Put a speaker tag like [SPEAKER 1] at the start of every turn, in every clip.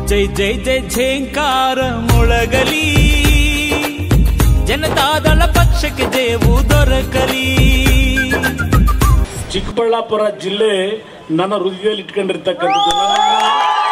[SPEAKER 1] ಜೈ ಜೈ ಜೈ ಝೇಂಕಾರ ಮೊಳಗಲಿ ಜನತಾದಳ ಪಕ್ಷಕ್ಕೆ ಜಯವು ದೊರಕಲಿ
[SPEAKER 2] ಚಿಕ್ಕಬಳ್ಳಾಪುರ ಜಿಲ್ಲೆ ನನ್ನ ಹೃದಯದಲ್ಲಿ ಇಟ್ಕೊಂಡಿರ್ತಕ್ಕಂಥದ್ದು ನನ್ನನ್ನ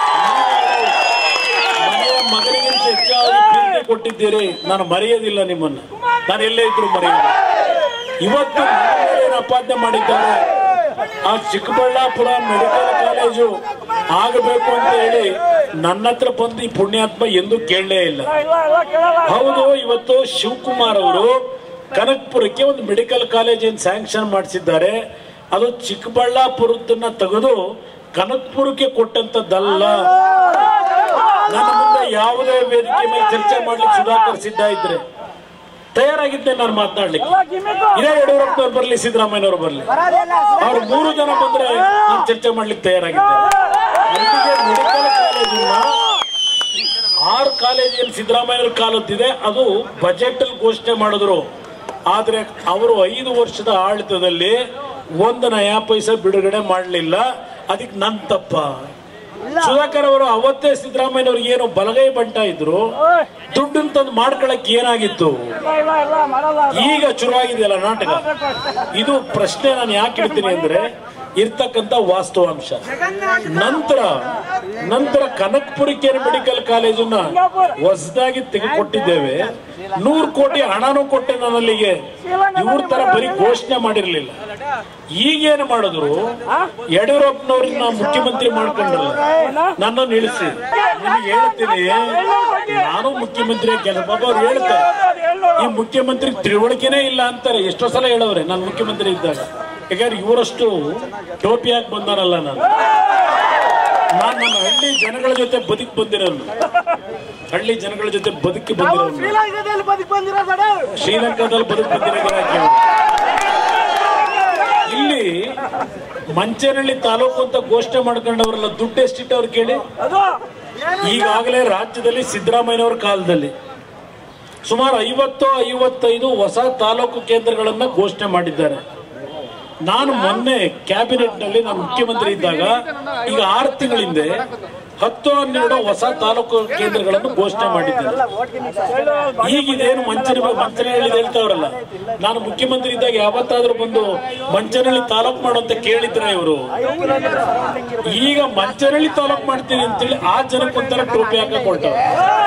[SPEAKER 2] ಮನೆಯ ಮಗನಿಗಿಂತ ಹೆಚ್ಚಾಗಿ ಪ್ರೀತಿ ಕೊಟ್ಟಿದ್ದೀರಿ ನಾನು ಮರೆಯೋದಿಲ್ಲ ನಿಮ್ಮನ್ನು ನಾನು ಎಲ್ಲೇ ಇದ್ರು ಮರೆಯೋದು ಇವತ್ತು ನನ್ನ ಮೇಲೆ ಏನು ಅಪಾದನೆ ಮಾಡಿದ್ದಾರೆ ಆ ಚಿಕ್ಕಬಳ್ಳಾಪುರ ಮೆಡಿಕಲ್ ಕಾಲೇಜು ಆಗಬೇಕು ಅಂತ ಹೇಳಿ ನನ್ನ ಹತ್ರ ಬಂದು ಈ ಪುಣ್ಯಾತ್ಮ ಎಂದು ಕೇಳಲೇ ಇಲ್ಲ ಹೌದು ಇವತ್ತು ಶಿವಕುಮಾರ್ ಅವರು ಕನಕ್ಪುರಕ್ಕೆ ಒಂದು ಮೆಡಿಕಲ್ ಕಾಲೇಜ್ ಏನ್ ಸ್ಯಾಂಕ್ಷನ್ ಮಾಡಿಸಿದ್ದಾರೆ ಅದು ಚಿಕ್ಕಬಳ್ಳಾಪುರದನ್ನ ತೆಗೆದು ಕನಕ್ಪುರಕ್ಕೆ ಕೊಟ್ಟಂತದ್ದಲ್ಲ ನನ್ನ ಮುಂದೆ ಯಾವುದೇ ವೇದಿಕೆ ಮೇಲೆ ಚರ್ಚೆ ಮಾಡ್ಲಿಕ್ಕೆ ಸುಧಾಕರ್ ಸಿದ್ಧ ಇದ್ರೆ ತಯಾರಾಗಿದ್ದೆ ನಾನು ಮಾತನಾಡ್ಲಿಕ್ಕೆ ಇದೇ ಯಡಿಯೂರಪ್ಪನವ್ರು ಬರ್ಲಿ ಸಿದ್ದರಾಮಯ್ಯನವ್ರು ಬರ್ಲಿ ಅವ್ರು ಮೂರು ಜನ ಬಂದ್ರೆ ನಾನು ಚರ್ಚೆ ಮಾಡ್ಲಿಕ್ಕೆ ತಯಾರಾಗಿದ್ದೆ ಅಲ್ಲಿಗೆ ಮೆಡಿಕಲ್ ಕಾಲೇಜನ್ನ ಆರು ಕಾಲೇಜ್ ಏನು ಸಿದ್ದರಾಮಯ್ಯವ್ರ ಕಾಲದ್ದಿದೆ ಅದು ಬಜೆಟ್ ಅಲ್ಲಿ ಘೋಷಣೆ ಮಾಡಿದ್ರು ಆದ್ರೆ ಅವರು ಐದು ವರ್ಷದ ಆಡಳಿತದಲ್ಲಿ ಒಂದು ನಯಾ ಪೈಸೆ ಬಿಡುಗಡೆ ಮಾಡಲಿಲ್ಲ ಅದಕ್ಕೆ ನನ್ ತಪ್ಪ ಸುಧಾಕರ್ ಅವರು ಅವತ್ತೇ ಸಿದ್ದರಾಮಯ್ಯನವ್ರಿಗೆ ಏನು ಬಲಗೈ ಬಂಟ ಇದ್ರು ದುಡ್ಡನ್ನ ತಂದು ಮಾಡ್ಕೊಳಕ್ ಏನಾಗಿತ್ತು ಈಗ ಶುರುವಾಗಿದೆಯಲ್ಲ ನಾಟಕ ಇದು ಪ್ರಶ್ನೆ ನಾನು ಯಾಕೆ ಇಡ್ತೀನಿ ಅಂದ್ರೆ ಇರ್ತಕ್ಕಂಥ ವಾಸ್ತವಾಂಶ ನಂತರ ನಂತರ ಕನಕ್ಪುರಕ್ಕೆ ಮೆಡಿಕಲ್ ಕಾಲೇಜನ್ನ ಹೊಸದಾಗಿ ತೆಗೆದುಕೊಟ್ಟಿದ್ದೇವೆ ನೂರು ಕೋಟಿ ಹಣನೂ ಕೊಟ್ಟೆ ನಾನು ಅಲ್ಲಿಗೆ ಇವ್ರ ತರ ಬರೀ ಘೋಷಣೆ ಮಾಡಿರ್ಲಿಲ್ಲ ಈಗೇನು ಮಾಡಿದ್ರು ಯಡಿಯೂರಪ್ಪನವ್ರನ್ನ ಮುಖ್ಯಮಂತ್ರಿ ಮಾಡ್ಕೊಂಡ್ರಲ್ಲ ನನ್ನನ್ನು ಇಳಿಸಿ ನಿಮಗೆ ಹೇಳ್ತೀನಿ ನಾನು ಮುಖ್ಯಮಂತ್ರಿ ಕೆಲಸ ಪಾಪ ಅವ್ರು ಹೇಳ್ತಾರೆ ಈ ಮುಖ್ಯಮಂತ್ರಿ ತಿಳುವಳಿಕೆನೇ ಇಲ್ಲ ಅಂತಾರೆ ಎಷ್ಟೋ ಸಲ ಹೇಳವ್ರೆ ನಾನು ಮುಖ್ಯಮಂತ್ರಿ ಇದ್ದಾಗ ಯಾಕಂದ್ರೆ ಇವರಷ್ಟು ಟೋಪಿ ಹಾಕಿ ಬಂದಾನಲ್ಲ ನಾನು ನಾನು ನನ್ನ ಹಳ್ಳಿ ಜನಗಳ ಜೊತೆ ಬದುಕಿ ಬಂದಿರೋನು ಹಳ್ಳಿ ಜನಗಳ ಜೊತೆ ಬದುಕಿ ಬಂದಿರೋನು ಶ್ರೀಲಂಕಾದಲ್ಲಿ ಬದುಕಿ ಬಂದಿರೋ ಇಲ್ಲಿ ಮಂಚನಹಳ್ಳಿ ತಾಲೂಕು ಅಂತ ಘೋಷಣೆ ಮಾಡ್ಕೊಂಡವ್ರಲ್ಲ ದುಡ್ಡು ಎಷ್ಟಿಟ್ಟವ್ರು ಕೇಳಿ ಈಗಾಗಲೇ ರಾಜ್ಯದಲ್ಲಿ ಸಿದ್ದರಾಮಯ್ಯನವರ ಕಾಲದಲ್ಲಿ ಸುಮಾರು ಐವತ್ತು ಐವತ್ತೈದು ಹೊಸ ತಾಲೂಕು ಕೇಂದ್ರಗಳನ್ನ ಘೋಷಣೆ ಮಾಡಿದ್ದಾರೆ ನಾನು ಮೊನ್ನೆ ಕ್ಯಾಬಿನೆಟ್ ನಲ್ಲಿ ನಾನು ಮುಖ್ಯಮಂತ್ರಿ ಇದ್ದಾಗ ಈಗ ಆರು ತಿಂಗಳ ಹಿಂದೆ ಹತ್ತು ಹನ್ನೆರಡು ಹೊಸ ತಾಲೂಕು ಕೇಂದ್ರಗಳನ್ನು ಘೋಷಣೆ ಮಾಡಿದ್ದೇನೆ ಈಗ ಇದೇನು ಮಂಚನ ಮಂಚನಹಳ್ಳಿ ಹೇಳ್ತಾವ್ರಲ್ಲ ನಾನು ಮುಖ್ಯಮಂತ್ರಿ ಇದ್ದಾಗ ಯಾವತ್ತಾದ್ರೂ ಬಂದು ಮಂಚನಹಳ್ಳಿ ತಾಲೂಕು ಮಾಡುವಂತ ಕೇಳಿದ್ರೆ ಇವರು ಈಗ ಮಂಚನಹಳ್ಳಿ ತಾಲೂಕು ಮಾಡ್ತೀನಿ ಅಂತೇಳಿ ಆ ಜನಕ್ಕೆ ಒಂಥರ ಟೋಪಿ ಹಾಕಕ್ ಹೊರಟವ್ರು